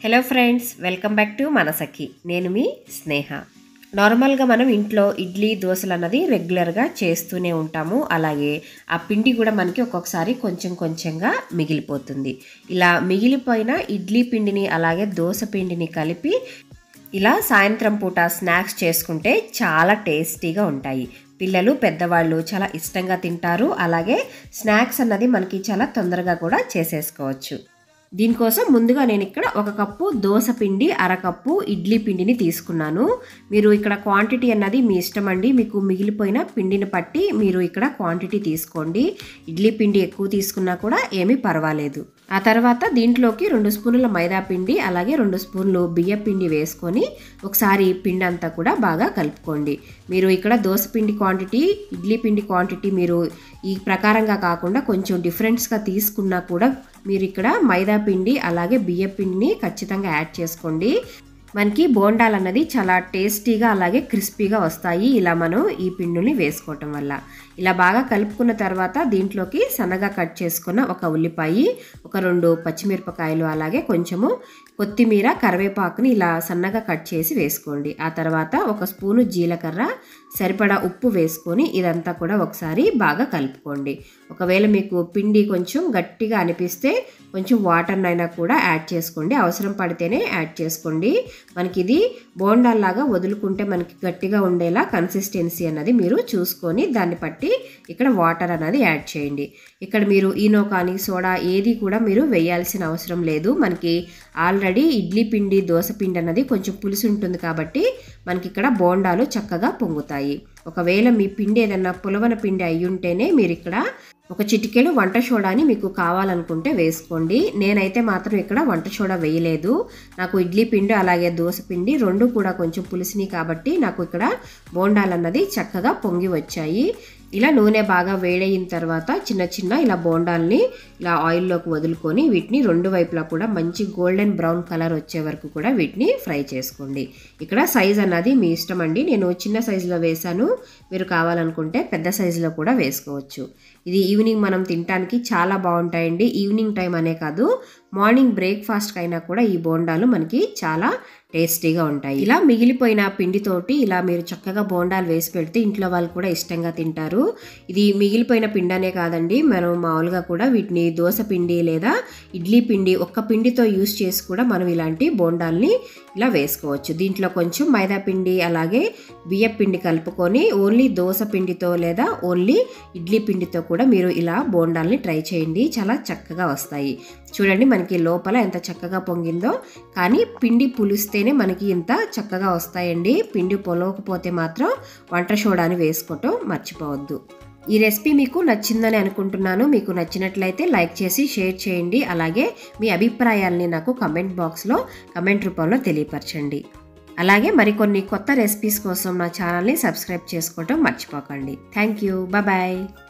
hello friends welcome back to Manasakhi నేను మీ స్నేహ నార్మల్గా మనం ఇంట్లో ఇడ్లీ దోశలు అన్నది రెగ్యులర్గా చేస్తూనే ఉంటాము అలాగే ఆ పిండి కూడా మనకి ఒక్కొక్కసారి కొంచెం కొంచెంగా మిగిలిపోతుంది ఇలా మిగిలిపోయిన ఇడ్లీ పిండిని అలాగే దోశ పిండిని కలిపి ఇలా సాయంత్రం పూట స్నాక్స్ చేసుకుంటే చాలా టేస్టీగా ఉంటాయి పిల్లలు పెద్దవాళ్ళు చాలా ఇష్టంగా తింటారు అలాగే స్నాక్స్ అన్నది మనకి చాలా తొందరగా కూడా చేసేసుకోవచ్చు దీనికోసం ముందుగా నేను ఇక్కడ ఒక కప్పు దోస పిండి అరకప్పు ఇడ్లీ పిండిని తీసుకున్నాను మీరు ఇక్కడ క్వాంటిటీ అన్నది మీ ఇష్టం అండి మీకు మిగిలిపోయిన పిండిని పట్టి మీరు ఇక్కడ క్వాంటిటీ తీసుకోండి ఇడ్లీ పిండి ఎక్కువ తీసుకున్నా కూడా ఏమీ పర్వాలేదు ఆ తర్వాత దీంట్లోకి రెండు స్పూన్ల మైదా పిండి అలాగే రెండు స్పూన్లు బియ్య పిండి వేసుకొని ఒకసారి పిండి అంతా కూడా బాగా కలుపుకోండి మీరు ఇక్కడ దోశ పిండి క్వాంటిటీ ఇడ్లీ పిండి క్వాంటిటీ మీరు ఈ ప్రకారంగా కాకుండా కొంచెం డిఫరెంట్స్గా తీసుకున్నా కూడా మీరు ఇక్కడ మైదా పిండి అలాగే బియ్య పిండిని ఖచ్చితంగా యాడ్ చేసుకోండి మనకి బోండాలు అన్నది చాలా టేస్టీగా అలాగే క్రిస్పీగా వస్తాయి ఇలా మనం ఈ పిండిని వేసుకోవటం వల్ల ఇలా బాగా కలుపుకున్న తర్వాత దీంట్లోకి సన్నగా కట్ చేసుకున్న ఒక ఉల్లిపాయ ఒక రెండు పచ్చిమిరపకాయలు అలాగే కొంచెము కొత్తిమీర కరివేపాకుని ఇలా సన్నగా కట్ చేసి వేసుకోండి ఆ తర్వాత ఒక స్పూను జీలకర్ర సరిపడా ఉప్పు వేసుకొని ఇదంతా కూడా ఒకసారి బాగా కలుపుకోండి ఒకవేళ మీకు పిండి కొంచెం గట్టిగా అనిపిస్తే కొంచెం వాటర్ అయినా కూడా యాడ్ చేసుకోండి అవసరం పడితేనే యాడ్ చేసుకోండి మనకి ఇది బోండాల్లాగా వదులుకుంటే మనకి గట్టిగా ఉండేలా కన్సిస్టెన్సీ అన్నది మీరు చూసుకొని దాన్ని బట్టి ఇక్కడ వాటర్ అన్నది యాడ్ చేయండి ఇక్కడ మీరు ఈనో కానీ సోడా ఏది కూడా మీరు వేయాల్సిన అవసరం లేదు మనకి ఆల్రెడీ ఇడ్లీ పిండి దోశ పిండి అన్నది కొంచెం పులుసు ఉంటుంది కాబట్టి మనకి ఇక్కడ బోండాలు చక్కగా పొంగుతాయి ఒకవేళ మీ పిండి ఏదన్నా పులవన పిండి అయి ఉంటేనే మీరు ఇక్కడ ఒక చిటికెడు వంట సోడాని మీకు కావాలనుకుంటే వేసుకోండి నేనైతే మాత్రం ఇక్కడ వంట సోడా వేయలేదు నాకు ఇడ్లీ పిండి అలాగే దోశ పిండి రెండు కూడా కొంచెం పులిసినాయి కాబట్టి నాకు ఇక్కడ బోండాలన్నది చక్కగా పొంగి వచ్చాయి ఇలా నూనె బాగా వేడయిన తర్వాత చిన్న చిన్న ఇలా బోండాల్ని ఇలా ఆయిల్లోకి వదులుకొని వీటిని రెండు వైపులా కూడా మంచి గోల్డెన్ బ్రౌన్ కలర్ వచ్చే వరకు కూడా వీటిని ఫ్రై చేసుకోండి ఇక్కడ సైజ్ అన్నది మీ ఇష్టం అండి నేను చిన్న సైజులో వేశాను మీరు కావాలనుకుంటే పెద్ద సైజులో కూడా వేసుకోవచ్చు ఇది ఈవినింగ్ మనం తినడానికి చాలా బాగుంటాయండి ఈవినింగ్ టైం అనే కాదు మార్నింగ్ బ్రేక్ఫాస్ట్కి అయినా కూడా ఈ బోండాలు మనకి చాలా టేస్టీగా ఉంటాయి ఇలా మిగిలిపోయిన పిండితోటి ఇలా మీరు చక్కగా బోండాలు వేసి పెడితే ఇంట్లో వాళ్ళు కూడా ఇష్టంగా తింటారు ఇది మిగిలిపోయిన పిండి కాదండి మనం మామూలుగా కూడా వీటిని దోశ పిండి లేదా ఇడ్లీ పిండి ఒక్క పిండితో యూస్ చేసి కూడా మనం ఇలాంటి బోండాల్ని ఇలా వేసుకోవచ్చు దీంట్లో కొంచెం మైదా పిండి అలాగే బియ్య పిండి కలుపుకొని ఓన్లీ దోశ పిండితో లేదా ఓన్లీ ఇడ్లీ పిండితో కూడా మీరు ఇలా బోండాల్ని ట్రై చేయండి చాలా చక్కగా వస్తాయి చూడండి మనకి లోపల ఎంత చక్కగా పొంగిందో కానీ పిండి పులిస్తేనే మనకి ఇంత చక్కగా వస్తాయండి పిండి పొలవకపోతే మాత్రం వంట సోడాని వేసుకోవటం మర్చిపోవద్దు ఈ రెసిపీ మీకు నచ్చిందని అనుకుంటున్నాను మీకు నచ్చినట్లయితే లైక్ చేసి షేర్ చేయండి అలాగే మీ అభిప్రాయాల్ని నాకు కమెంట్ బాక్స్లో కమెంట్ రూపంలో తెలియపరచండి అలాగే మరికొన్ని కొత్త రెసిపీస్ కోసం నా ఛానల్ని సబ్స్క్రైబ్ చేసుకోవటం మర్చిపోకండి థ్యాంక్ యూ బాయ్